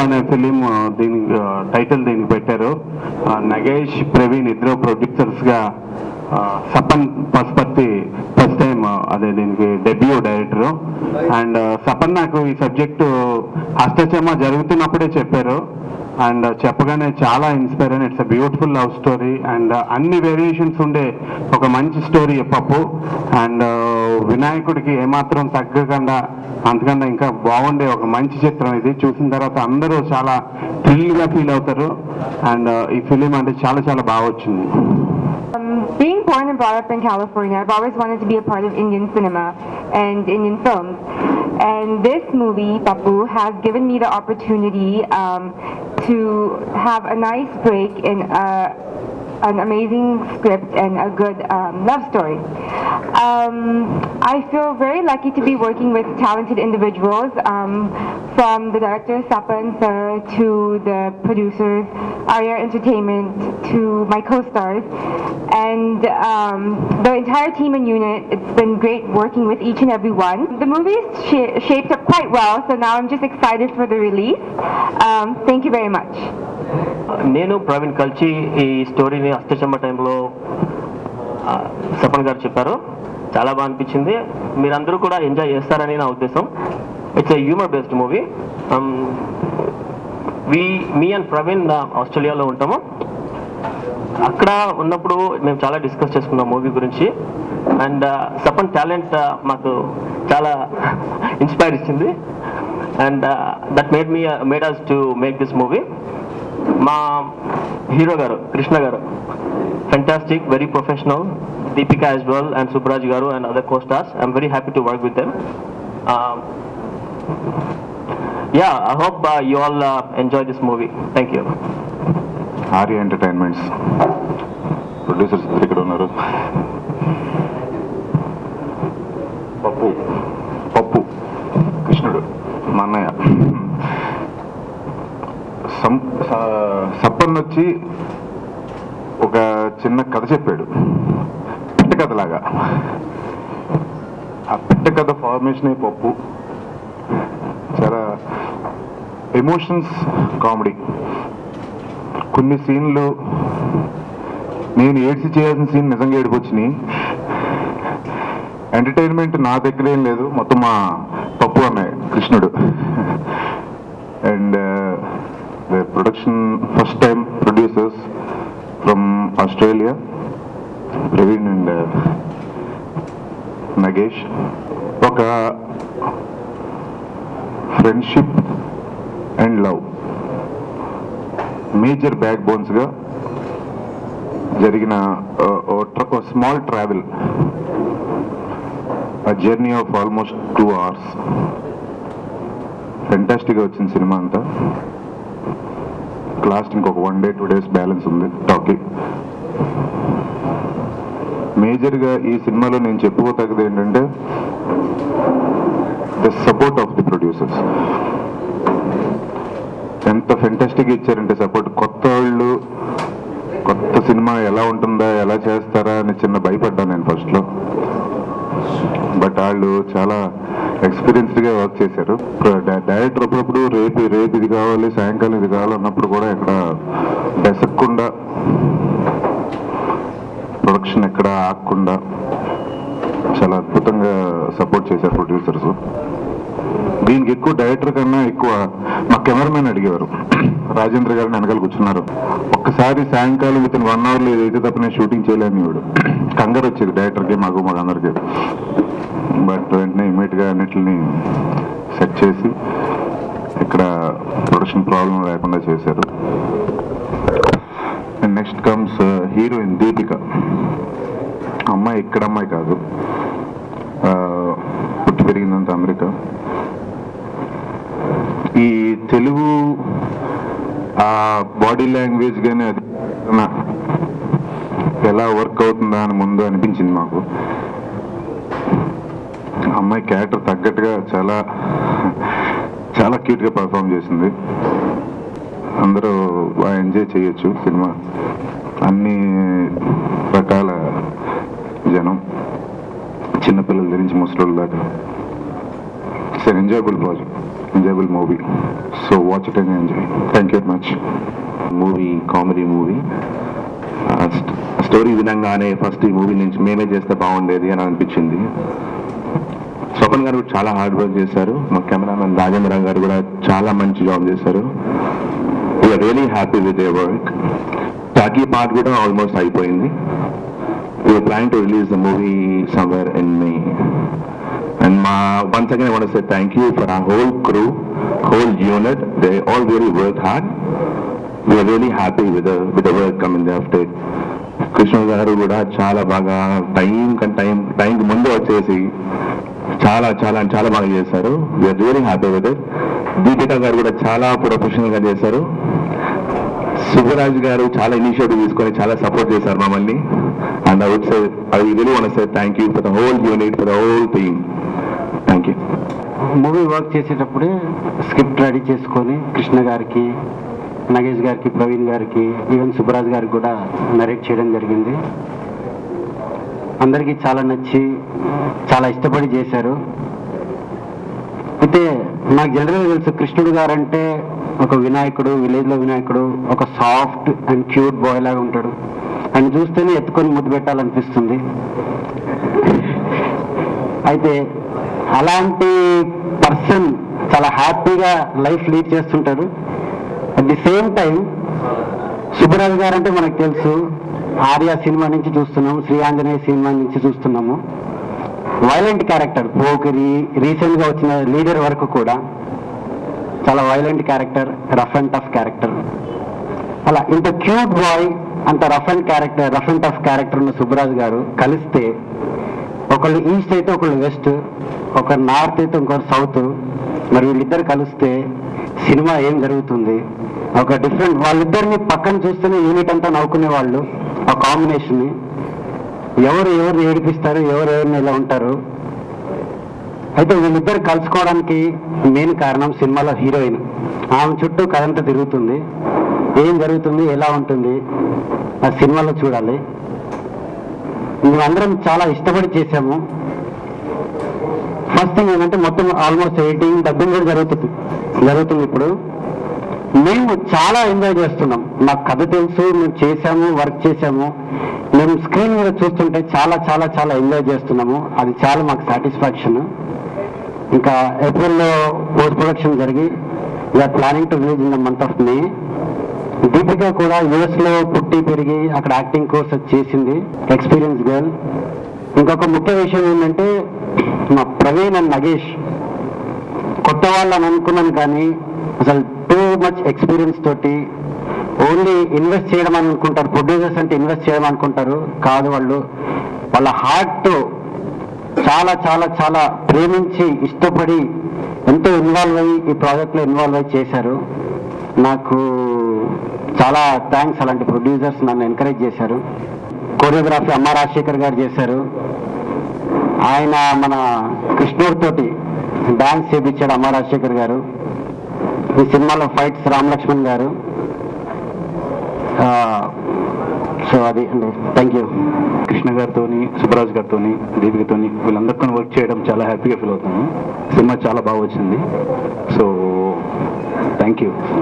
అనే ఫిలిం దీనికి టైటిల్ దీనికి పెట్టారు ఆ, నగేష్ ప్రవీణ్ ఇద్దరు ప్రొడ్యూసర్స్ గా ఆ, సపన్ పశుపతి ఫస్ట్ టైం అదే దీనికి డెబ్యూ డైరెక్టర్ అండ్ సపన్ నాకు ఈ సబ్జెక్టు అష్టచమ జరుగుతున్నప్పుడే చెప్పారు అండ్ చెప్పగానే చాలా ఇన్స్పైర్ అయిన it's a beautiful love story and అన్ని వేరియేషన్స్ ఉండే ఒక మంచి స్టోరీ పప్పు అండ్ వినాయకుడికి ఏమాత్రం తగ్గకుండా అంతకన్నా ఇంకా బాగుండే ఒక మంచి చిత్రం ఇది చూసిన తర్వాత అందరూ చాలా థ్రిల్ గా ఫీల్ అవుతారు అండ్ ఈ ఫిలిం అంటే చాలా చాలా బాగా వచ్చింది Um, being born and brought up in California, I've always wanted to be a part of Indian cinema and Indian films. And this movie, Papu, has given me the opportunity um, to have a nice break in a, an amazing script and a good um, love story. Um, I feel very lucky to be working with talented individuals, um, from the director Sapan sir to the producers, Arya Entertainment, to my co-stars, and um, the entire team and unit. It's been great working with each and every one. The movie is sh- shaped up quite well, so now I'm just excited for the release. Um, thank you very much. నేను ప్రవీణ్ కలిసి ఈ స్టోరీని అష్టచమ్మ టైంలో ఆ, సపన్ గారు చెప్పారు చాలా బాగా అనిపించింది మీరందరూ కూడా ఎంజాయ్ చేస్తారని నా ఉద్దేశం it's a humour based movie we me and Praveen ఆ, ఆస్ట్రేలియాలో ఉంటాము అక్కడ ఉన్నప్పుడు మేము చాలా డిస్కస్ చేసుకున్నాం మూవీ గురించి అండ్ సపన్ టాలెంట్ మాకు చాలా ఇన్స్పైర్ ఇచ్చింది and that made me made us to make this movie మా హీరో గారు కృష్ణ గారు fantastic very professional Deepika as well and Subraj గారు and other co stars I'm very happy to work with them yeah I hope you all enjoy this movie thank you Arya entertainments producers ఇద్దరు ఇక్కడ ఉన్నారు పప్పు పప్పు కృష్ణుడు మా అన్నయ్య సం స- సప్పన్ వచ్చి ఒక చిన్న కథ చెప్పాడు పిట్ట కథలాగా ఆ పిట్ట కథ ఫార్మేషన్ పప్పు చాలా ఎమోషన్స్ కామెడీ కొన్ని సీన్లు నేను ఏడ్చి చేయాల్సిన సీన్ నిజంగా ఏడుపు వచ్చినాయి ఎంటర్టైన్మెంట్ నా దగ్గర ఏం లేదు మొత్తం మా పప్పు అన్నయ్య కృష్ణుడు and production first time producers from Australia Praveen and Nagesh ఒక friendship and love major back bones గా జరిగిన small travel journey of almost two hours fantastic గా వచ్చింది సినిమా అంతా లాస్ట్ ఇంకొక one day two days balance ఉంది టాకింగ్ మేజర్ గా ఈ సినిమాలో నేను చెప్పుకోతగ్గది ఏంటంటే the support of the producers ఎంత ఫెంటాస్టిక్ ఇచ్చారంటే సపోర్ట్ కొత్త వాళ్ళు కొత్త సినిమా ఎలా ఉంటుందా ఎలా చేస్తారా అని చిన్న భయపడ్డాను నేను ఫస్ట్ లో బట్ వాళ్ళు చాలా ఎక్స్పీరియన్స్డ్ గా వర్క్ చేశారు డైరెక్టర్ అప్పుడప్పుడు రేపు రేపు ఇది కావాలి సాయంకాలం ఇది కావాలి అన్నప్పుడు కూడా ఇక్కడ బెసక్కుండా ప్రొడక్షన్ ఎక్కడ ఆగకుండా చాలా అద్భుతంగా సపోర్ట్ చేశారు ప్రొడ్యూసర్స్ దీనికి ఎక్కువ డైరెక్టర్ కన్నా ఎక్కువ మా కెమెరామెన్ అడిగేవారు రాజేంద్ర గారిని వెనకాల కూర్చున్నారు ఒక్కసారి సాయంకాలం విత్ ఇన్ వన్ అవర్ లో ఏదైతే తప్ప నేను షూటింగ్ చేయలేని వాడు కంగారు వచ్చేది డైరెక్టర్కి మాకు మాకు అందరికి బట్ వెంటనే ఇమీడియట్ గా అన్నిటిని సెట్ చేసి ఇక్కడ ప్రొడక్షన్ ప్రాబ్లం లేకుండా చేశారు నెక్స్ట్ కమ్స్ హీరోయిన్ దీపిక అమ్మాయి ఇక్కడ అమ్మాయి కాదు ఆ, పుట్టి పెరిగిందంత అమెరికా ఈ తెలుగు ఆ బాడీ లాంగ్వేజ్ కానీ అది నా- ఎలా వర్క్ అవుతుందా అని ముందు అనిపించింది మాకు అమ్మాయి క్యారెక్టర్ తగ్గట్టుగా చాలా చాలా క్యూట్ గా పర్ఫామ్ చేసింది అందరూ బాగా ఎంజాయ్ చేయొచ్చు సినిమా అన్ని రకాల జనం చిన్నపిల్లల నుంచి ముసలి దాకా it's enjoyable project enjoyable movie. So watch it and enjoy. Thank you very much. Movie comedy movie story వినంగానే ఫస్ట్ ఈ మూవీ నుంచి మేమే చేస్తే బాగుండేది అని అనిపించింది స్వపన్ గారు కూడా చాలా హార్డ్ వర్క్ చేశారు మా కెమెరామెన్ రాజేంద్ర గారు కూడా చాలా మంచి జాబ్ చేశారు we're really happy with they work talkie part కూడా ఆల్మోస్ట్ అయిపోయింది we're plan to release the movie somewhere in May And ma, once again, I want to say thank you for our whole crew, whole unit. They all really worked hard. We are really happy with the with the work coming they have did. Krishna గారు కూడా చాలా బాగా time కన్ time టైంకి ముందు వచ్చేసి చాలా చాలా చాలా బాగా చేశారు we're really happy with it Deepika గారు కూడా చాలా ప్రొఫెషనల్ గా చేశారు సుబ్బరాజ్ గారు చాలా ఇనిషియేటివ్ తీసుకొని చాలా సపోర్ట్ చేశారు మమ్మల్ని and I would say I really want say thank you for the whole unit for the whole team thank you movie work చేసేటప్పుడే స్క్రిప్ట్ రెడీ చేసుకొని కృష్ణ గారికి నగేష్ గారికి ప్రవీణ్ గారికి ఈవెన్ సుబ్బరాజ్ గారికి కూడా నరేట్ చేయడం జరిగింది అందరికీ చాలా నచ్చి చాలా ఇష్టపడి చేశారు అయితే నాకు జనరల్గా తెలుసు కృష్ణుడు గారు అంటే ఒక వినాయకుడు విలేజ్లో వినాయకుడు ఒక సాఫ్ట్ అండ్ క్యూట్ బాయ్ లాగా ఉంటాడు ఆయన చూస్తేనే ఎత్తుకొని ముద్దు పెట్టాలనిపిస్తుంది అయితే అలాంటి పర్సన్ చాలా హ్యాపీగా లైఫ్ లీడ్ చేస్తుంటారు at the same time Subbaraju గారు అంటే మనకు తెలుసు ఆర్య సినిమా నుంచి చూస్తున్నాము శ్రీ ఆంజనేయ సినిమా నుంచి చూస్తున్నాము వైలెంట్ క్యారెక్టర్ పోకిరి రీసెంట్ గా వచ్చిన లీడర్ వరకు కూడా చాలా violent character rough and tough character అలా ఇంత క్యూట్ బాయ్ అంత rough and character rough and tough character ఉన్న సుబ్బరాజు గారు కలిస్తే ఒకళ్ళు ఈస్ట్ అయితే ఒకళ్ళు వెస్ట్ ఒకరు నార్త్ అయితే ఇంకొకరు సౌత్ మరి వీళ్ళిద్దరు కలిస్తే సినిమా ఏం జరుగుతుంది ఒక డిఫరెంట్ వాళ్ళిద్దరిని పక్కన చూస్తేనే యూనిట్ అంతా నవ్వుకునే వాళ్ళు ఆ కాంబినేషన్ ఎవరు ఎవరు ఏడిపిస్తారు ఎవరు ఎవరిని ఇలా ఉంటారు అయితే వీళ్ళిద్దరు కలుసుకోవడానికి మెయిన్ కారణం సినిమాలో హీరోయిన్ ఆమె చుట్టూ కథంతా తిరుగుతుంది ఏం జరుగుతుంది ఎలా ఉంటుంది ఆ సినిమాలో చూడాలి మేమందరం చాలా ఇష్టపడి చేసాము ఫస్ట్ థింగ్ ఏంటంటే మొత్తం ఆల్మోస్ట్ ఎయిటింగ్ డబ్బింగ్ కూడా జరుగుతుంది జరుగుతుంది ఇప్పుడు మేము చాలా ఎంజాయ్ చేస్తున్నాం నాకు కథ తెలుసు మేము చేసాము వర్క్ చేసాము మేము స్క్రీన్ మీద చూస్తుంటే చాలా చాలా చాలా ఎంజాయ్ చేస్తున్నాము అది చాలా మాకు సాటిస్ఫాక్షన్ ఇంకా ఏప్రిల్లో పోస్ట్ ప్రొడక్షన్ జరిగి we're planning to release in the month of May Deepika కూడా యుఎస్ లో పుట్టి పెరిగి అక్కడ యాక్టింగ్ కోర్స్ చేసింది ఎక్స్పీరియన్స్ గర్ల్ ఇంకొక ముఖ్య విషయం ఏంటంటే మా ప్రవీణ్ అండ్ నగేష్ కొత్త వాళ్ళని అనుకున్నాను కానీ అసలు టూ మచ్ ఎక్స్పీరియన్స్ తోటి ఓన్లీ ఇన్వెస్ట్ చేయడం అనుకుంటారు ప్రొడ్యూసర్స్ అంటే ఇన్వెస్ట్ చేయడం అనుకుంటారు కాదు వాళ్ళు వాళ్ళ హార్ట్ చాలా చాలా చాలా ప్రేమించి ఇష్టపడి ఎంతో ఇన్వాల్వ్ అయ్యి ఈ ప్రాజెక్ట్ లో ఇన్వాల్వ్ అయ్యి చేశారు నాకు చాలా థ్యాంక్స్ అలాంటి ప్రొడ్యూసర్స్ నన్ను ఎంకరేజ్ చేశారు కోరియోగ్రఫీ అమ్మ రాజశేఖర్ గారు చేశారు ఆయన మన కృష్ణూర్ తోటి డాన్స్ చేపించాడు అమ్మ రాజశేఖర్ గారు ఈ సినిమాలో ఫైట్స్ రామ్ లక్ష్మణ్ గారు సో అది అండి థ్యాంక్ యూ కృష్ణ గారితో సుబ్బరాజ్ గారితో దీపికతో వీళ్ళందరితో వర్క్ చేయడం చాలా హ్యాపీగా ఫీల్ అవుతాను సినిమా చాలా బాగా వచ్చింది సో థ్యాంక్ యూ